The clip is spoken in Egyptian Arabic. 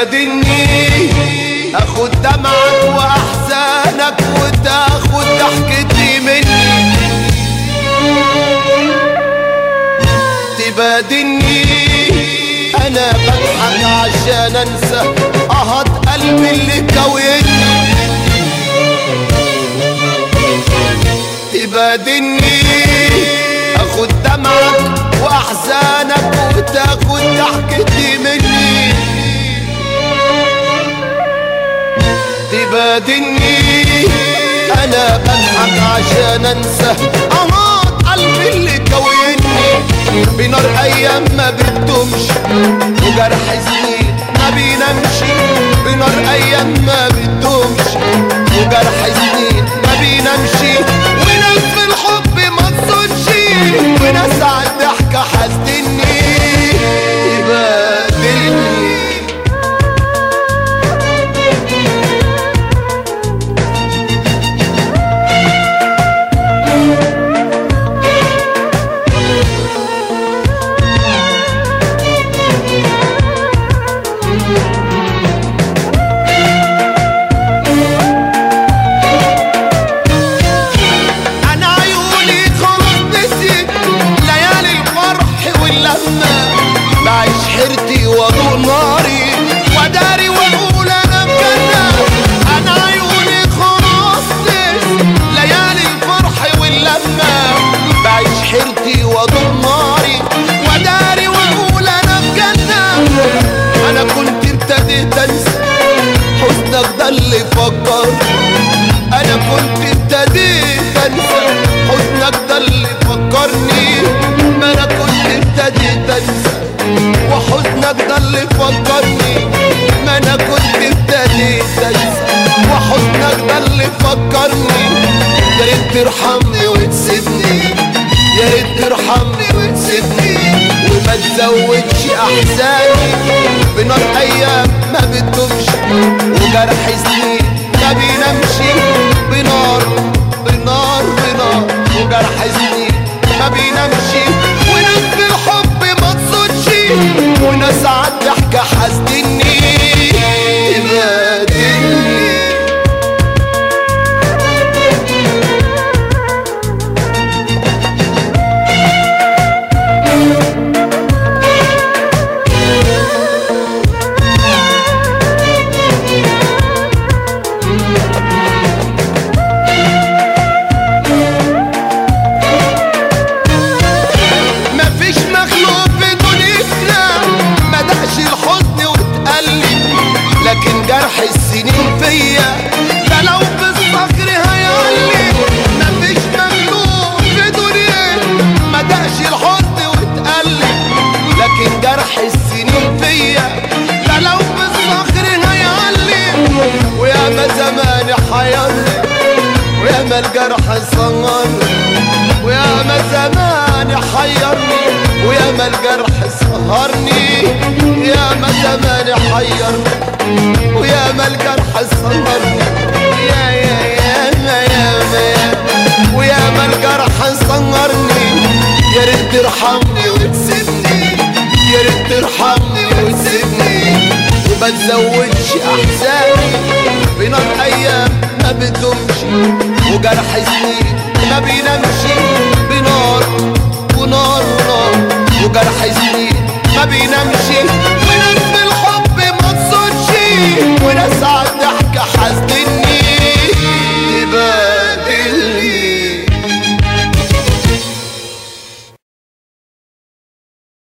تبادلني اخد دمعك واحزانك وتاخد ضحكتي مني تبادلني انا بضحك عشان انسى قهط قلبي اللي كويني تبادلني اخد دمعك واحزانك وتاخد ضحكتي مني تبادلني انا بضحك عشان انسى قهط قلبي اللي كويني بنار ايام ما بتدومش وجرح سنين ما بينامش بنار ايام ما بتدومش وجرح سنين ما بينامش وناس في الحب ما تصونش وناس على الضحكة حاسدني تبادلني انا عيوني خلاص نسيت ليالي الفرح واللمة بعيش حيرتي واضوء ناري وداري واقول انا مجنة انا عيوني خلاص نسيت ليالي الفرح واللمة بعيش حيرتي واضوء ناري وداري واقول انا مجنة انا كنت ابتديت انسى حزنك ده اللي فكر انا كنت ابتديت انسى حزنك ده اللي فكرني ما انا كنت ابتديت انسى وحزنك ده اللي فكرني ما انا كنت ابتديت انسى وحزنك ده اللي فكرني يا ريت ترحمني وتسيبني يا ريت ترحمني وتسيبني وما تزودش احزاني بنار ايام ما بتدومش وجرح سنين ما بينامش بنار بنار بنار وجرح سنين ما بينامش وناس في الحب ما تصونش وناس على الضحكة حاسدني تبادلني مفيش مخلوق في دنيتنا ما دقش الحزن واتقلب لكن جرح السنين فيا ده لو بالصخر هيعلي مفيش مخلوق في دنيتنا ما دقش الحزن واتقلب لكن جرح السنين فيا ده لو بالصخر هيعلي ويا ما زمان حيرني ويا ما الجرح صغرني ويا ما زمان حيرني ويا ما الجرح سهرني يا ما زمان حيرني ويا ما الجرح سهرني يا يا يا ما يا ما يا ويا ما الجرح سهرني يا ريت ترحمني وتسيبني يا ريت ترحمني وتسيبني وما تزودش احزاني بنار ايام ما بتدومش وجرح سنين ما بينامش بنار ونار ونار وجرح سنين ما بينامش